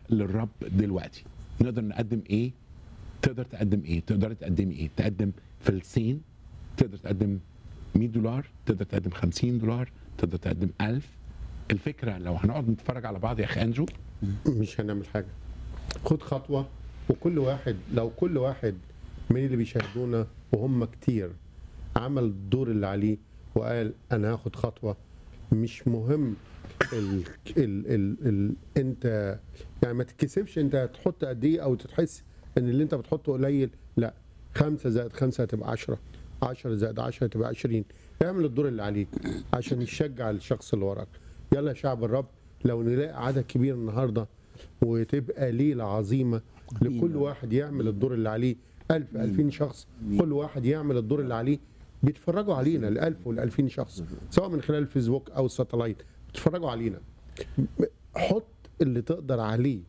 للرب دلوقتي نقدر نقدم ايه تقدر تقدم ايه تقدر تقدمي ايه تقدم فلسين تقدر تقدم 100 دولار تقدر تقدم 50 دولار تقدر تقدم 1000 الفكره لو هنقعد نتفرج على بعض يا اخ انجو مش هنعمل حاجه خد خطوه وكل واحد لو كل واحد من اللي بيشاهدونا وهم كتير عمل الدور اللي عليه وقال انا هاخد خطوه مش مهم ال ال ال ال انت يعني ما تتكسفش انت هتحط قد ايه او تحس ان اللي انت بتحطه قليل لا خمسة زائد خمسة هتبقى عشرة عشرة زائد عشرة هتبقى عشرين اعمل الدور اللي عليك عشان يشجع الشخص اللي وراك يلا يا شعب الرب لو نلاقي عدد كبير النهارده وتبقى ليله عظيمه لكل واحد يعمل الدور اللي عليه ألف ألفين شخص كل واحد يعمل الدور اللي عليه بيتفرجوا علينا الألف والألفين شخص سواء من خلال الفيسبوك أو الساتلايت بيتفرجوا علينا حط اللي تقدر عليه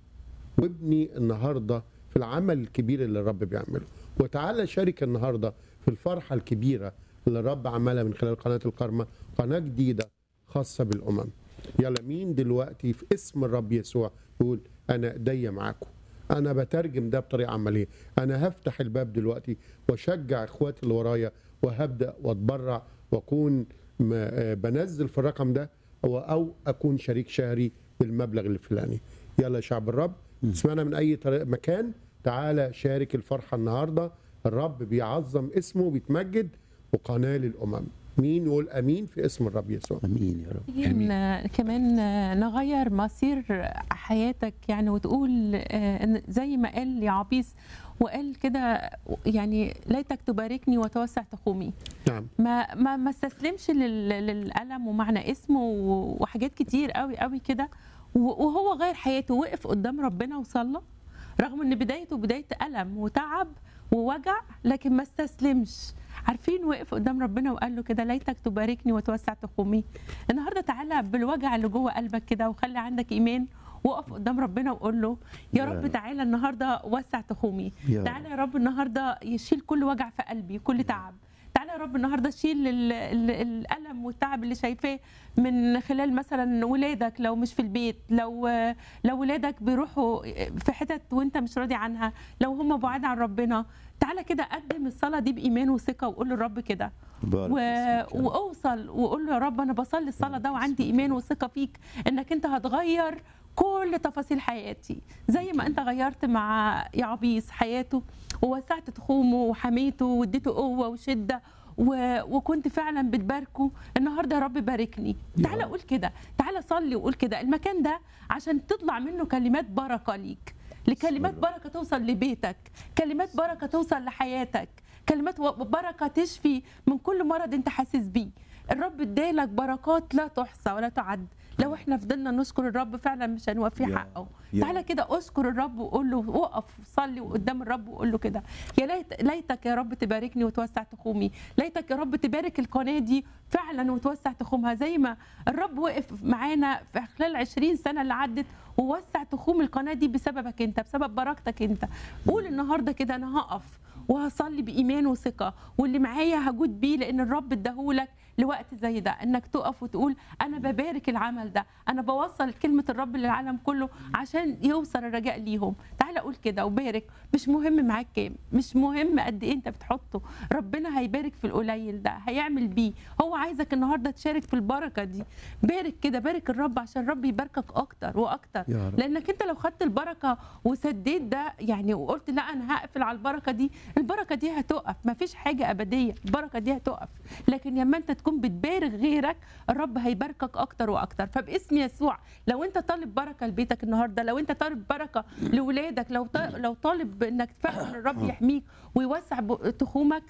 وابني النهارده في العمل الكبير اللي الرب بيعمله وتعالى شارك النهارده في الفرحه الكبيره اللي الرب عملها من خلال قناه الكرمه قناه جديده خاصه بالامم يلا مين دلوقتي في اسم الرب يسوع يقول انا ايديا معاكم انا بترجم ده بطريقه عمليه انا هفتح الباب دلوقتي واشجع اخواتي اللي ورايا وهبدا واتبرع واكون م- آه بنزل في الرقم ده او او اكون شريك شهري بالمبلغ الفلاني يلا يا شعب الرب تسمعنا من اي طريق مكان تعالى شارك الفرحه النهارده الرب بيعظم اسمه وبيتمجد وقناه للامم مين يقول امين في اسم الرب يسوع امين يا رب تيجي ن- كمان نغير مصير حياتك يعني وتقول آه، إن زي ما قال يعبيس وقال كده يعني ليتك تباركني وتوسع تخومي نعم ما ما ما استسلمش لل- للالم ومعنى اسمه و- وحاجات كتير قوي قوي كده و- وهو غير حياته وقف قدام ربنا وصلى رغم ان بدايته بدايه الم وتعب ووجع لكن ما استسلمش عارفين وقف قدام ربنا وقال له كده ليتك تباركني وتوسع تخومي النهارده تعالى بالوجع اللي جوه قلبك كده وخلي عندك ايمان وقف قدام ربنا وقول له يا يا رب رب. تعالى النهارده وسع تخومي يا تعالى يا رب النهارده يشيل كل وجع في قلبي كل تعب تعالى يا رب النهارده شيل ال- ال- الالم والتعب اللي شايفاه من خلال مثلا ولادك لو مش في البيت لو لو ولادك بيروحوا في حتت وانت مش راضي عنها لو هم بعاد عن ربنا تعالى كده قدم الصلاه دي بايمان وثقه وقول للرب كده بارك و... اسمك يا رب. واوصل وقول له يا رب انا بصلي الصلاه ده وعندي ايمان وثقه فيك انك انت هتغير كل تفاصيل حياتي زي ما انت غيرت مع يعبيس حياته ووسعت تخومه وحميته واديته قوه وشده و... وكنت فعلا بتباركه النهارده يا رب باركني يا تعالى رب. قول كده تعالى صلي وقول كده المكان ده عشان تطلع منه كلمات بركه ليك لكلمات بسم الله. بركه توصل لبيتك كلمات بركه توصل لحياتك كلمات و- بركه تشفي من كل مرض انت حاسس بيه الرب ادالك بركات لا تحصى ولا تعد لو احنا فضلنا نشكر الرب فعلا مش هنوفي يا- حقه يا تعالى كده اشكر الرب وقول له وقف صلي قدام الرب وقول له كده يا ليت ليتك يا رب تباركني وتوسع تخومي ليتك يا رب تبارك القناه دي فعلا وتوسع تخومها زي ما الرب وقف معانا في خلال 20 سنه اللي عدت ووسع تخوم القناه دي بسببك انت بسبب بركتك انت قول النهارده كده انا هقف وهصلي بايمان وثقه واللي معايا هجود بيه لان الرب اداهولك لوقت زي ده انك تقف وتقول انا ببارك العمل ده انا بوصل كلمه الرب للعالم كله عشان يوصل الرجاء ليهم تعالى قول كده وبارك مش مهم معاك كام مش مهم قد ايه انت بتحطه ربنا هيبارك في القليل ده هيعمل بيه هو عايزك النهارده تشارك في البركه دي بارك كده بارك الرب عشان الرب يباركك اكتر واكتر يا رب. لانك انت لو خدت البركه وسديت ده يعني وقلت لا انا هقفل على البركه دي البركه دي هتقف مفيش حاجه ابديه البركه دي هتقف لكن لما انت تكون بتبارك غيرك الرب هيباركك اكتر واكتر فباسم يسوع لو انت طالب بركه لبيتك النهارده لو انت طالب بركه لاولادك لو ط- لو طالب انك فعلا الرب يحميك ويوسع ب- تخومك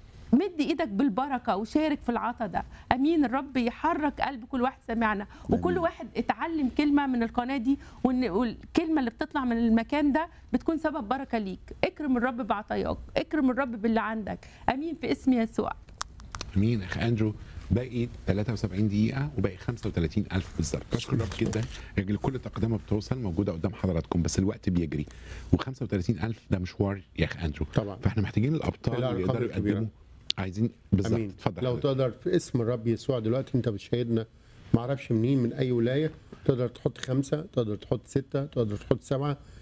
مد ايدك بالبركه وشارك في العطا ده امين الرب يحرك قلب كل واحد سمعنا وكل آمين. واحد اتعلم كلمه من القناه دي وإن- والكلمه اللي بتطلع من المكان ده بتكون سبب بركه ليك اكرم الرب بعطاياك اكرم الرب باللي عندك امين في اسم يسوع مين اخ انجو باقي 73 دقيقة وباقي 35 ألف بالظبط بشكر الرب جدا يجري كل تقدمة بتوصل موجودة قدام حضراتكم بس الوقت بيجري و35 ألف ده مشوار يا أخ أنجو طبعا فاحنا محتاجين الأبطال اللي الأرقام يقدروا الكبيرة. يقدموا عايزين بالظبط امين اتفضل لو حضرتك. تقدر في اسم الرب يسوع دلوقتي انت بتشاهدنا ما اعرفش منين من اي ولايه تقدر تحط خمسه تقدر تحط سته تقدر تحط سبعه